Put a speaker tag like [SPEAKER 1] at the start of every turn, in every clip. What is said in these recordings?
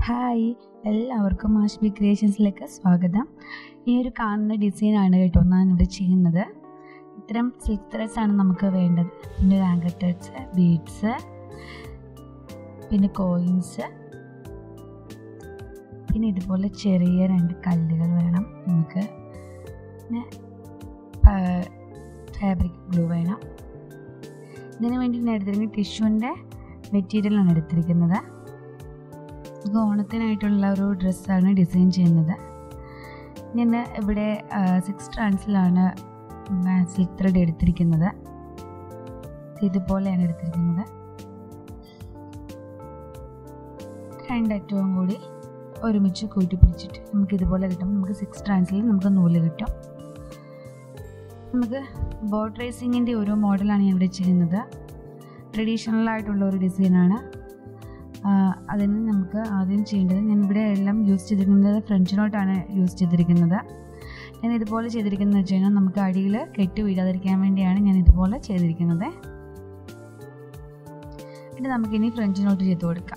[SPEAKER 1] hi എല്ലാവർക്കും ആഷ്ബി ക്രിയേഷൻസിലേക്ക് സ്വാഗതം ഈ ഒരു കാണുന്ന ഡിസൈനാണ് കേട്ടോ ഞാൻ ഇവിടെ ചെയ്യുന്നത് ഇത്തരം സിൽക്ക് ത്രെഡ്സ് ആണ് നമുക്ക് വേണ്ടത് പിന്നെ ഒരു ആങ്കർ ത്രെഡ്സ് ബീഡ്സ് പിന്നെ കോയിൻസ് പിന്നെ ഇതുപോലെ ചെറിയ രണ്ട് കല്ലുകൾ വേണം നമുക്ക് പിന്നെ ഫാബ്രിക് ഗ്ലൂ വേണം ഇതിന് വേണ്ടി ഞാൻ എടുത്തിരിക്കുന്നത് ടിഷ്യൂൻ്റെ മെറ്റീരിയലാണ് എടുത്തിരിക്കുന്നത് ഇത് ഓണത്തിനായിട്ടുള്ള ഒരു ഡ്രസ്സാണ് ഡിസൈൻ ചെയ്യുന്നത് ഞാൻ ഇവിടെ സിക്സ് ട്രാൻസിലാണ് സിൽക്ക് ത്രെഡ് എടുത്തിരിക്കുന്നത് ഇതുപോലെയാണ് എടുത്തിരിക്കുന്നത് രണ്ടറ്റവും കൂടി ഒരുമിച്ച് കൂട്ടി പിടിച്ചിട്ട് നമുക്ക് ഇതുപോലെ കിട്ടും നമുക്ക് സിക്സ് ട്രാൻസിൽ നമുക്ക് നൂല് കിട്ടും നമുക്ക് ബോട്ട് റേസിങ്ങിൻ്റെ ഒരു മോഡലാണ് ഞാൻ ഇവിടെ ചെയ്യുന്നത് ട്രഡീഷണൽ ആയിട്ടുള്ള ഒരു ഡിസൈനാണ് അതിന് നമുക്ക് ആദ്യം ചെയ്യേണ്ടത് ഞാൻ ഇവിടെ എല്ലാം യൂസ് ചെയ്തിരിക്കുന്നത് ഫ്രഞ്ച് നോട്ടാണ് യൂസ് ചെയ്തിരിക്കുന്നത് ഞാൻ ഇതുപോലെ ചെയ്തിരിക്കുന്നത് വെച്ച് കഴിഞ്ഞാൽ നമുക്ക് അടിയിൽ കെട്ട് വീഴാതിരിക്കാൻ വേണ്ടിയാണ് ഞാൻ ഇതുപോലെ ചെയ്തിരിക്കുന്നത് ഇത് നമുക്കിനി ഫ്രഞ്ച് നോട്ട് ചെയ്ത് കൊടുക്കാം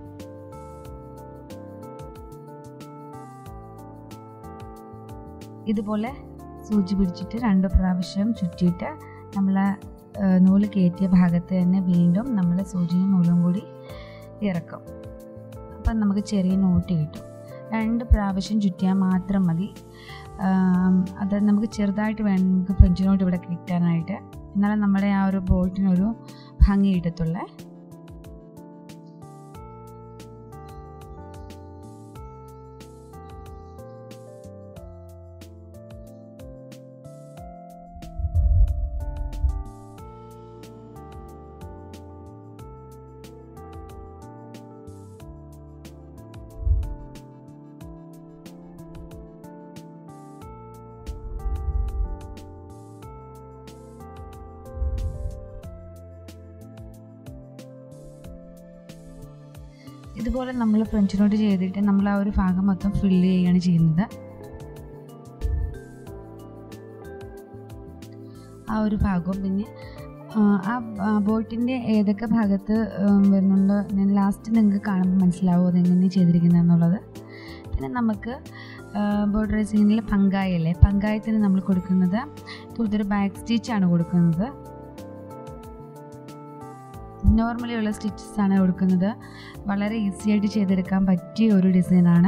[SPEAKER 1] ഇതുപോലെ സൂചി പിടിച്ചിട്ട് രണ്ട് പ്രാവശ്യം ചുറ്റിയിട്ട് നമ്മൾ നൂല് കയറ്റിയ ഭാഗത്ത് തന്നെ വീണ്ടും നമ്മൾ സൂചിയും നൂലും കൂടി ഇറക്കും അപ്പം നമുക്ക് ചെറിയ നോട്ട് കിട്ടും രണ്ട് പ്രാവശ്യം ചുറ്റിയാൽ മാത്രം മതി അത് നമുക്ക് ചെറുതായിട്ട് വേണം നമുക്ക് ഫ്രഞ്ച് നോട്ട് ഇവിടെ കിട്ടാനായിട്ട് എന്നാലും നമ്മുടെ ആ ഒരു ബോൾട്ടിനൊരു ഭംഗി കിട്ടത്തുള്ളേ ഇതുപോലെ നമ്മൾ ഫ്രഞ്ച് നോട്ട് ചെയ്തിട്ട് നമ്മൾ ആ ഒരു ഭാഗം മൊത്തം ഫില്ല് ചെയ്യുകയാണ് ചെയ്യുന്നത് ആ ഒരു ഭാഗവും പിന്നെ ആ ബോട്ടിൻ്റെ ഏതൊക്കെ ഭാഗത്ത് വരുന്നുണ്ടോ ഞാൻ ലാസ്റ്റ് നിങ്ങൾക്ക് കാണുമ്പോൾ മനസ്സിലാവും അതെങ്ങനെ ചെയ്തിരിക്കുന്നത് എന്നുള്ളത് പിന്നെ നമുക്ക് ബോർഡ് റേസിങ്ങിൽ പങ്കായല്ലേ പങ്കായത്തിന് നമ്മൾ കൊടുക്കുന്നത് കൂടുതൽ ബാക്ക് സ്റ്റിച്ചാണ് കൊടുക്കുന്നത് നോർമലി ഉള്ള സ്റ്റിച്ചസ് ആണ് കൊടുക്കുന്നത് വളരെ ഈസി ആയിട്ട് ചെയ്തെടുക്കാൻ പറ്റിയ ഒരു ഡിസൈനാണ്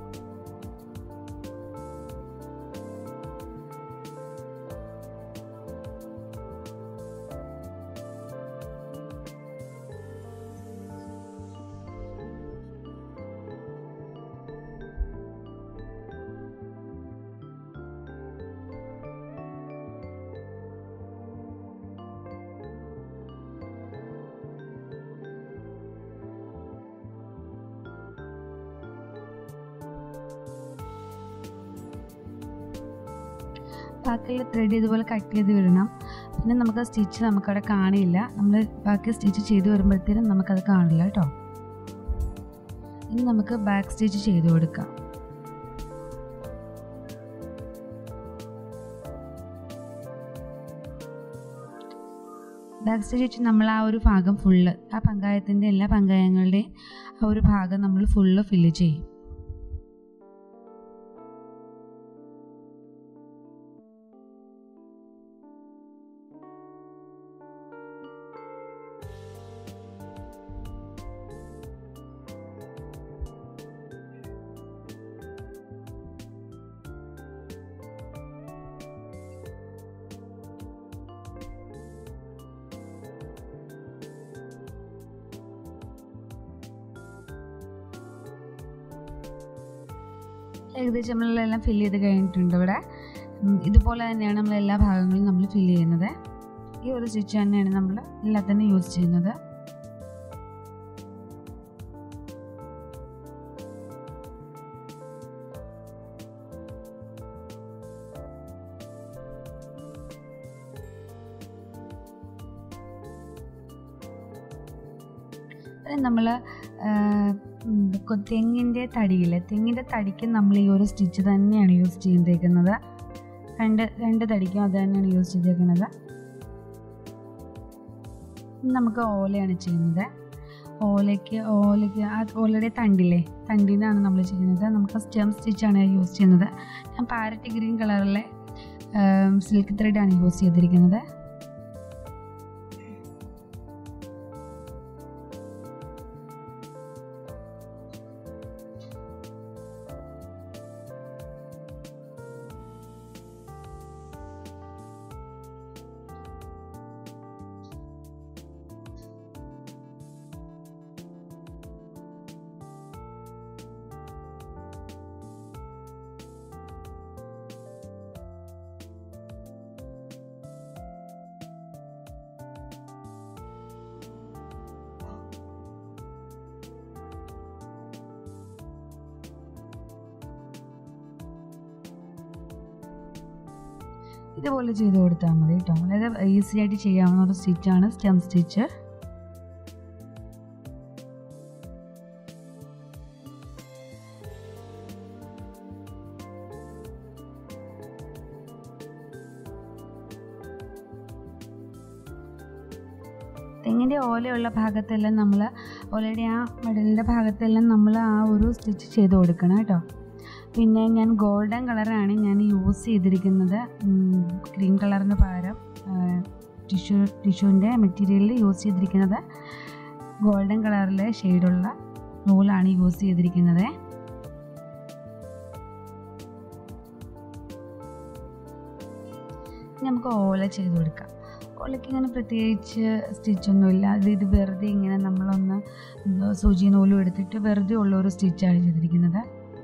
[SPEAKER 1] ബാക്കിയുള്ള ത്രെഡ് ഇതുപോലെ കട്ട് ചെയ്ത് വിടണം പിന്നെ നമുക്ക് ആ സ്റ്റിച്ച് നമുക്കവിടെ കാണില്ല നമ്മൾ ബാക്കി സ്റ്റിച്ച് ചെയ്ത് വരുമ്പോഴത്തേനും നമുക്കത് കാണില്ല കേട്ടോ ഇനി നമുക്ക് ബാക്ക് സ്റ്റിച്ച് ചെയ്ത് കൊടുക്കാം ബാക്ക് സ്റ്റിച്ച് നമ്മൾ ആ ഒരു ഭാഗം ഫുള്ള് ആ പങ്കായത്തിൻ്റെ എല്ലാ പങ്കായങ്ങളുടെയും ആ ഒരു ഭാഗം നമ്മൾ ഫുള്ള് ഫില്ല് ചെയ്യും ഏകദേശം നമ്മളെല്ലാം ഫില്ല് ചെയ്ത് കഴിഞ്ഞിട്ടുണ്ട് ഇവിടെ ഇതുപോലെ തന്നെയാണ് നമ്മൾ എല്ലാ ഭാഗങ്ങളും നമ്മൾ ഫില്ല് ചെയ്യുന്നത് ഈ ഒരു സ്റ്റിച്ച് തന്നെയാണ് നമ്മൾ എല്ലാത്തിനും യൂസ് ചെയ്യുന്നത് നമ്മൾ തെങ്ങിൻ്റെ തടിയിൽ തെങ്ങിൻ്റെ തടിക്ക് നമ്മൾ ഈ ഒരു സ്റ്റിച്ച് തന്നെയാണ് യൂസ് ചെയ്തേക്കുന്നത് രണ്ട് രണ്ട് തടിക്കും അത് തന്നെയാണ് യൂസ് ചെയ്തേക്കുന്നത് നമുക്ക് ഓലയാണ് ചെയ്യുന്നത് ഓലയ്ക്ക് ഓലയ്ക്ക് ആ ഓലയുടെ തണ്ടില്ലേ തണ്ടിനാണ് നമ്മൾ ചെയ്യുന്നത് നമുക്ക് സ്റ്റെം സ്റ്റിച്ചാണ് യൂസ് ചെയ്യുന്നത് ഞാൻ പാരറ്റ് ഗ്രീൻ കളറിലെ സിൽക്ക് ത്രെഡാണ് യൂസ് ചെയ്തിരിക്കുന്നത് ഇതുപോലെ ചെയ്ത് കൊടുത്താൽ മതി കേട്ടോ വളരെ ഈസി ആയിട്ട് ചെയ്യാവുന്ന ഒരു സ്റ്റിച്ചാണ് സ്റ്റെം സ്റ്റിച്ച് തെങ്ങിൻ്റെ ഓലയുള്ള ഭാഗത്തെല്ലാം നമ്മൾ ഓലയുടെ ആ മെഡലിൻ്റെ ഭാഗത്തെല്ലാം നമ്മൾ ആ ഒരു സ്റ്റിച്ച് ചെയ്ത് കൊടുക്കണം കേട്ടോ പിന്നെ ഞാൻ ഗോൾഡൻ കളറാണ് ഞാൻ യൂസ് ചെയ്തിരിക്കുന്നത് ഗ്രീൻ കളറിന് പകരം ടിഷ്യൂ ടിഷ്യൂവിൻ്റെ മെറ്റീരിയലിൽ യൂസ് ചെയ്തിരിക്കുന്നത് ഗോൾഡൻ കളറിലെ ഷെയ്ഡുള്ള നൂലാണ് യൂസ് ചെയ്തിരിക്കുന്നത് നമുക്ക് ഓല ചെയ്ത് കൊടുക്കാം ഓലയ്ക്ക് ഇങ്ങനെ പ്രത്യേകിച്ച് സ്റ്റിച്ചൊന്നുമില്ല അത് ഇത് വെറുതെ ഇങ്ങനെ നമ്മളൊന്ന് സൂചി നൂലും എടുത്തിട്ട് വെറുതെ ഉള്ള ഒരു സ്റ്റിച്ചാണ് ചെയ്തിരിക്കുന്നത്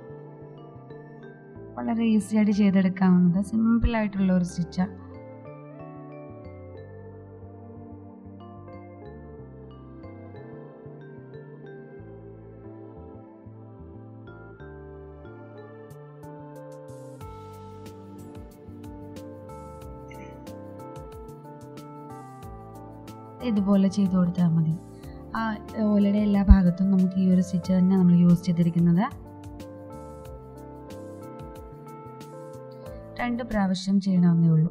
[SPEAKER 1] വളരെ ഈസി ആയിട്ട് ചെയ്തെടുക്കാവുന്നത് സിമ്പിളായിട്ടുള്ള ഒരു സ്റ്റിച്ചാണ് ഇതുപോലെ ചെയ്ത് കൊടുത്താൽ മതി ആ ഓലയുടെ എല്ലാ ഭാഗത്തും നമുക്ക് ഈ ഒരു സ്റ്റിച്ച് തന്നെ നമ്മൾ യൂസ് ചെയ്തിരിക്കുന്നത് രണ്ട് പ്രാവശ്യം ചെയ്യണമെന്നേ ഉള്ളൂ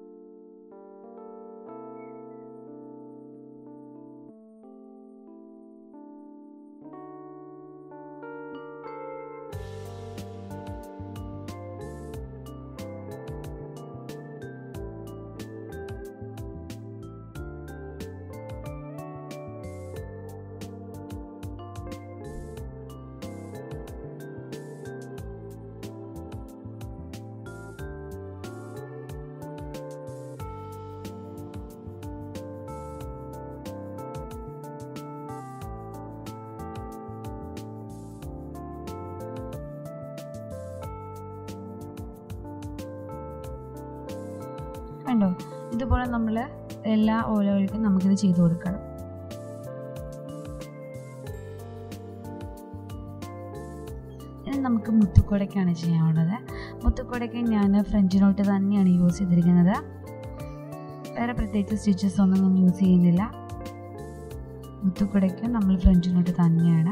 [SPEAKER 1] കണ്ടോ ഇതുപോലെ നമ്മൾ എല്ലാ ഓലകൾക്കും നമുക്കിത് ചെയ്തു കൊടുക്കണം ഇനി നമുക്ക് മുത്തുക്കുടയ്ക്കാണ് ചെയ്യാനുള്ളത് മുത്തുക്കുടയ്ക്ക് ഞാൻ ഫ്രഞ്ച് നോട്ട് തന്നെയാണ് യൂസ് ചെയ്തിരിക്കുന്നത് വേറെ പ്രത്യേകിച്ച് സ്റ്റിച്ചസ് ഒന്നും ഞാൻ യൂസ് ചെയ്യുന്നില്ല മുത്തുക്കുടയ്ക്ക് നമ്മൾ ഫ്രഞ്ച് നോട്ട് തന്നെയാണ്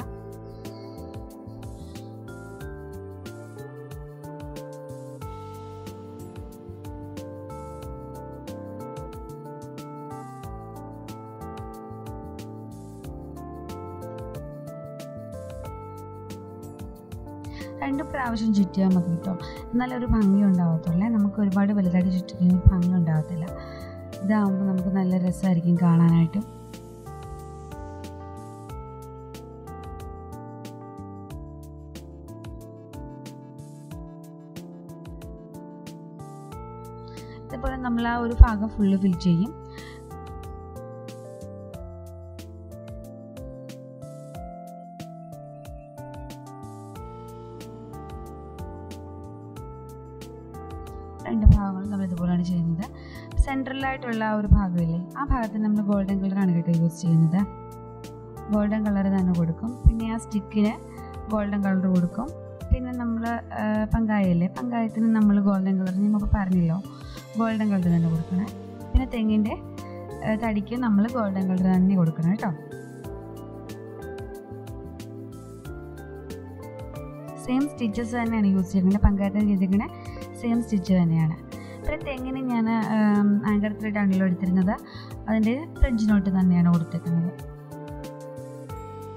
[SPEAKER 1] രണ്ട് പ്രാവശ്യം ചുറ്റിയാൽ മതി കേട്ടോ എന്നാലേ ഒരു ഭംഗി ഉണ്ടാകത്തുള്ളേ നമുക്ക് ഒരുപാട് വലുതായിട്ട് ചുറ്റിക്കുന്ന ഭംഗി ഉണ്ടാകത്തില്ല ഇതാകുമ്പോൾ നമുക്ക് നല്ല രസമായിരിക്കും കാണാനായിട്ട് ഇതേപോലെ നമ്മൾ ആ ഒരു ഭാഗം ഫുള്ള് ഫിൽ ചെയ്യും രണ്ട് ഭാഗങ്ങളും നമ്മൾ ഇതുപോലെയാണ് ചെയ്യുന്നത് സെൻട്രലായിട്ടുള്ള ആ ഒരു ഭാഗമില്ലേ ആ ഭാഗത്ത് നമ്മൾ ഗോൾഡൻ കളറാണ് കേട്ടോ യൂസ് ചെയ്യുന്നത് ഗോൾഡൻ കളർ തന്നെ കൊടുക്കും പിന്നെ ആ സ്റ്റിക്കിന് ഗോൾഡൻ കളർ കൊടുക്കും പിന്നെ നമ്മൾ പങ്കായല്ലേ പങ്കായത്തിന് നമ്മൾ ഗോൾഡൻ കളർ നമുക്ക് പറഞ്ഞല്ലോ ഗോൾഡൻ കളർ തന്നെ കൊടുക്കണേ പിന്നെ തെങ്ങിൻ്റെ തടിക്ക് നമ്മൾ ഗോൾഡൻ കളർ തന്നെ കൊടുക്കണം കേട്ടോ സെയിം സ്റ്റിച്ചസ് തന്നെയാണ് യൂസ് ചെയ്യുന്നത് പങ്കായത്തിന് ചെയ്തിരിക്കുന്നത് സെയിം സ്റ്റിച്ച് തന്നെയാണ് പിന്നെ തെങ്ങിന് ഞാൻ ആങ്കർ ത്രെഡ് ആണല്ലോ എടുത്തിരുന്നത് അതിൻ്റെ ഫ്രഞ്ച് നോട്ട് തന്നെയാണ് കൊടുത്തിരിക്കുന്നത്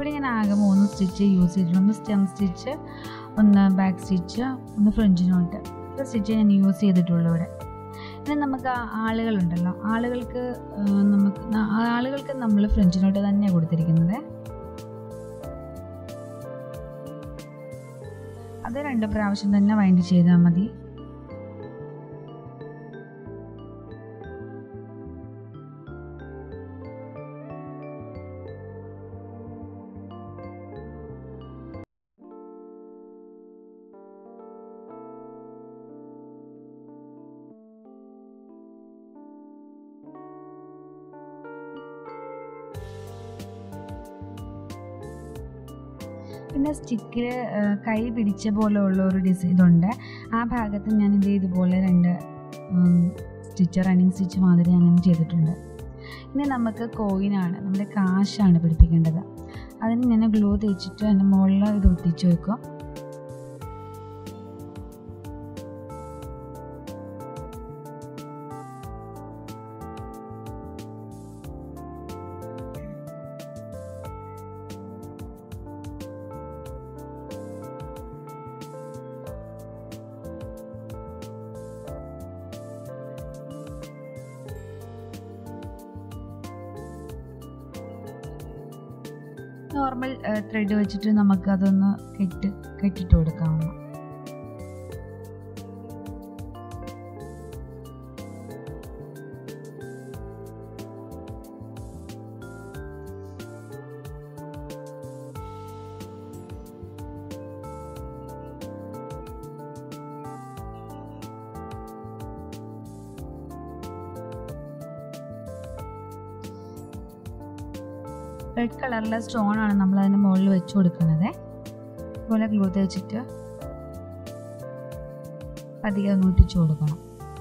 [SPEAKER 1] ഇവിടെ ഞാൻ ആകെ മൂന്ന് സ്റ്റിച്ച് യൂസ് ചെയ്തിട്ടുള്ളൂ ഒന്ന് സ്റ്റെം സ്റ്റിച്ച് ഒന്ന് ബാക്ക് സ്റ്റിച്ച് ഒന്ന് ഫ്രഞ്ച് നോട്ട് ഇത്ര സ്റ്റിച്ച് ഞാൻ യൂസ് ചെയ്തിട്ടുള്ളൂ ഇവിടെ പിന്നെ നമുക്ക് ആ ആളുകളുണ്ടല്ലോ ആളുകൾക്ക് ആ, നമുക്ക് ന- ആളുകൾക്ക് നമ്മൾ ഫ്രഞ്ച് നോട്ട് തന്നെയാണ് കൊടുത്തിരിക്കുന്നത് അത് രണ്ട് പ്രാവശ്യം തന്നെ വൈൻഡ് ചെയ്താൽ മതി പിന്നെ സ്റ്റിക്കിൽ കൈ പിടിച്ച പോലെ ഉള്ള ഒരു ഡിസൈൻ ഇതുണ്ട് ആ ഭാഗത്ത് ഞാൻ ഇത് ഇതുപോലെ രണ്ട് സ്റ്റിച്ച് റണ്ണിങ് സ്റ്റിച്ച് മാതിരി അങ്ങനെ ചെയ്തിട്ടുണ്ട് ഇനി നമുക്ക് കോയിനാണ് നമ്മുടെ കാശാണ് പിടിപ്പിക്കേണ്ടത് അതിന് ഞാൻ ഗ്ലൂ തേച്ചിട്ട് അതിൻ്റെ മുകളിൽ ഇത് ഒട്ടിച്ച് വെക്കും നോർമൽ ത്രെഡ് വെച്ചിട്ട് നമുക്ക് അതൊന്ന് കെട്ട് കെട്ടിട്ട് കൊടുക്കാവുന്ന റെഡ് കളറിലെ സ്റ്റോൺ ആണ് നമ്മൾ അതിന് മുകളിൽ വെച്ച് കൊടുക്കുന്നത് അതുപോലെ ഗ്ലൂ തേച്ചിട്ട് അധികം ഒന്ന് ഒട്ടിച്ചു കൊടുക്കണം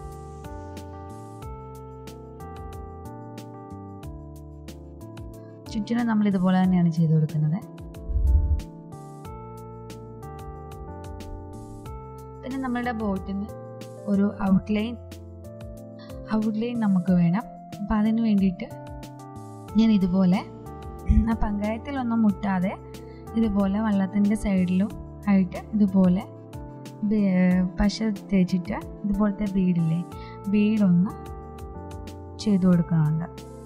[SPEAKER 1] ചുറ്റിനും നമ്മൾ ഇതുപോലെ തന്നെയാണ് ചെയ്ത് കൊടുക്കുന്നത് പിന്നെ നമ്മളുടെ ബോട്ടിന് ഒരു ഔട്ട്ലൈൻ ഔട്ട്ലൈൻ നമുക്ക് വേണം അപ്പം അതിന് വേണ്ടിയിട്ട് ഞാൻ ഇതുപോലെ ആ പങ്കായത്തിലൊന്നും മുട്ടാതെ ഇതുപോലെ വള്ളത്തിൻ്റെ സൈഡിലും ആയിട്ട് ഇതുപോലെ ബേ- പശ തേച്ചിട്ട് ഇതുപോലത്തെ ബീഡില്ലേ ബീഡൊന്ന് ചെയ്തു കൊടുക്കുന്നുണ്ട്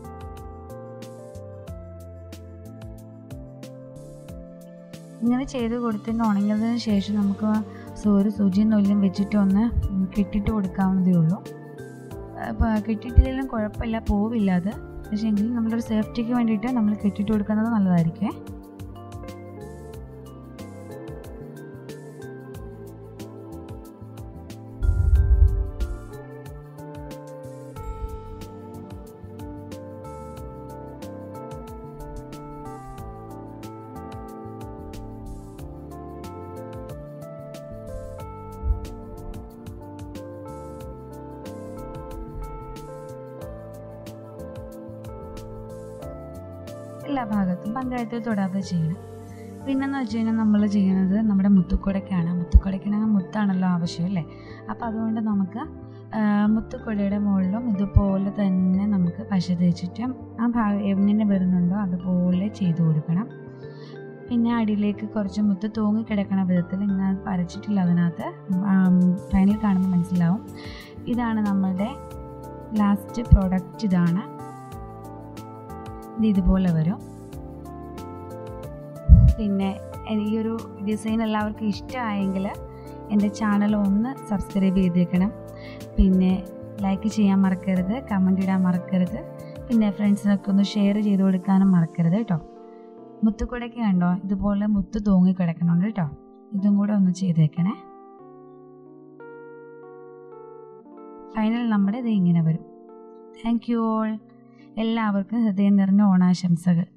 [SPEAKER 1] ഇങ്ങനെ ചെയ്ത് കൊടുത്തിട്ട് ഉണങ്ങിയതിന് ശേഷം നമുക്ക് സു- ഒരു സൂചിയും നൂലും വെച്ചിട്ട് ഒന്ന് കെട്ടിട്ട് കൊടുക്കാവുന്നതേ ഉള്ളൂ അപ്പോൾ കെട്ടിയിട്ടില്ലെങ്കിലും കുഴപ്പമില്ല പോവില്ല അത് പക്ഷേ എങ്കിലും നമ്മളൊരു സേഫ്റ്റിക്ക് വേണ്ടിയിട്ട് നമ്മൾ കെട്ടിട്ട് കൊടുക്കുന്നത് നല്ലതായിരിക്കും എല്ലാ ഭാഗത്തും പഞ്ചായത്തിൽ തൊടാതെ ചെയ്യണം പിന്നെന്ന് വെച്ച് കഴിഞ്ഞാൽ നമ്മൾ ചെയ്യുന്നത് നമ്മുടെ മുത്തുക്കുടയ്ക്കാണ് മുത്തുക്കുടയ്ക്കാണെങ്കിൽ മുത്താണല്ലോ ആവശ്യം അല്ലേ അപ്പോൾ അതുകൊണ്ട് നമുക്ക് ആ, മുത്തുക്കുടയുടെ മുകളിലും ഇതുപോലെ തന്നെ നമുക്ക് പശ തേച്ചിട്ട് ആ ഭാഗം എങ്ങനെ വരുന്നുണ്ടോ അതുപോലെ ചെയ്തു കൊടുക്കണം പിന്നെ അടിയിലേക്ക് കുറച്ച് മുത്ത് തൂങ്ങി കിടക്കണ വിധത്തിൽ ഇങ്ങനെ വരച്ചിട്ടില്ല അതിനകത്ത് ഫൈനൽ കാണുമ്പോൾ മനസ്സിലാവും ഇതാണ് നമ്മളുടെ ലാസ്റ്റ് പ്രോഡക്റ്റ് ഇതാണ് ഇത് ഇതുപോലെ വരും പിന്നെ ഈ ഒരു ഡിസൈൻ എല്ലാവർക്കും ഇഷ്ടമായെങ്കിൽ എൻ്റെ ചാനൽ ഒന്ന് സബ്സ്ക്രൈബ് ചെയ്തേക്കണം പിന്നെ ലൈക്ക് ചെയ്യാൻ മറക്കരുത് കമൻ്റ് ഇടാൻ മറക്കരുത് പിന്നെ ഫ്രണ്ട്സിനൊക്കെ ഒന്ന് ഷെയർ ചെയ്ത് കൊടുക്കാനും മറക്കരുത് കേട്ടോ മുത്തുക്കുടയ്ക്ക് കണ്ടോ ഇതുപോലെ മുത്ത് തൂങ്ങി കിടക്കണുണ്ട് കേട്ടോ ഇതും കൂടെ ഒന്ന് ചെയ്തേക്കണേ ഫൈനൽ നമ്മുടെ ഇത് ഇങ്ങനെ വരും താങ്ക് യു ഓൾ എല്ലാവർക്കും ഹൃദയം നിറഞ്ഞ ഓണാശംസകൾ